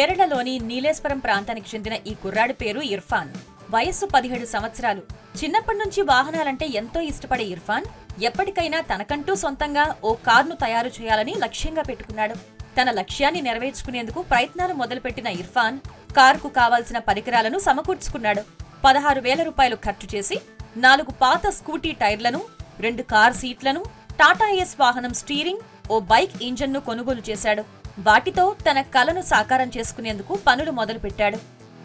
కేరళలోని నీలేశ్వరం ప్రాంతానికి చెందిన ఈ కుర్రాడి పేరు ఇర్ఫాన్ వయస్సు పదిహేడు సంవత్సరాలు చిన్నప్పటి నుంచి వాహనాలంటే ఎంతో ఇష్టపడే ఇర్ఫాన్ ఎప్పటికైనా తనకంటూ సొంతంగా ఓ కార్ను తయారు చేయాలని లక్ష్యంగా పెట్టుకున్నాడు తన లక్ష్యాన్ని నెరవేర్చుకునేందుకు ప్రయత్నాలు మొదలుపెట్టిన ఇర్ఫాన్ కారుకు కావాల్సిన పరికరాలను సమకూర్చుకున్నాడు పదహారు వేల రూపాయలు ఖర్చు చేసి నాలుగు పాత స్కూటీ టైర్లను రెండు కార్ సీట్లను టాటా ఎస్ వాహనం స్టీరింగ్ ఓ బైక్ ఇంజన్ను కొనుగోలు చేశాడు వాటితో తన కలను సాకారం చేసుకునేందుకు పనులు మొదలుపెట్టాడు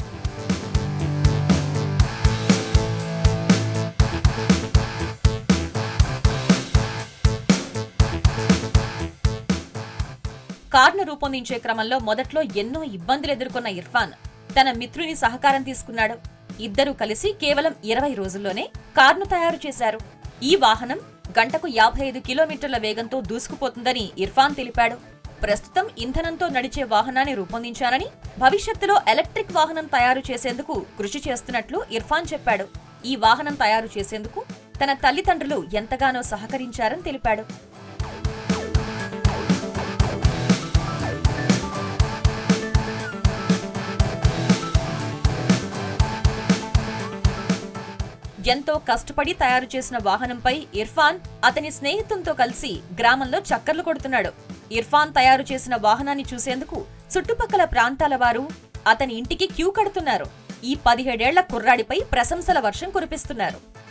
కార్ను రూపొందించే క్రమంలో మొదట్లో ఎన్నో ఇబ్బందులు ఎదుర్కొన్న ఇర్ఫాన్ తన మిత్రుని సహకారం తీసుకున్నాడు ఇద్దరూ కలిసి కేవలం ఇరవై రోజుల్లోనే కార్ను తయారు చేశారు ఈ వాహనం గంటకు యాభై ఐదు కిలోమీటర్ల వేగంతో దూసుకుపోతుందని ఇర్ఫాన్ తెలిపాడు ప్రస్తుతం ఇంధనంతో నడిచే వాహనాన్ని రూపొందించానని భవిష్యత్తులో ఎలక్ట్రిక్ వాహనం తయారు చేసేందుకు కృషి చేస్తున్నట్లు ఇర్ఫాన్ చెప్పాడు ఈ వాహనం తయారు చేసేందుకు తన తల్లిదండ్రులు ఎంతగానో సహకరించారని తెలిపాడు ఎంతో కష్టపడి తయారు చేసిన వాహనంపై ఇర్ఫాన్ అతని స్నేహితులతో కలిసి గ్రామంలో చక్కర్లు కొడుతున్నాడు ఇర్ఫాన్ తయారు చేసిన వాహనాన్ని చూసేందుకు చుట్టుపక్కల ప్రాంతాల వారు అతని ఇంటికి క్యూ కడుతున్నారు ఈ పదిహేడేళ్ల కుర్రాడిపై ప్రశంసల వర్షం కురిపిస్తున్నారు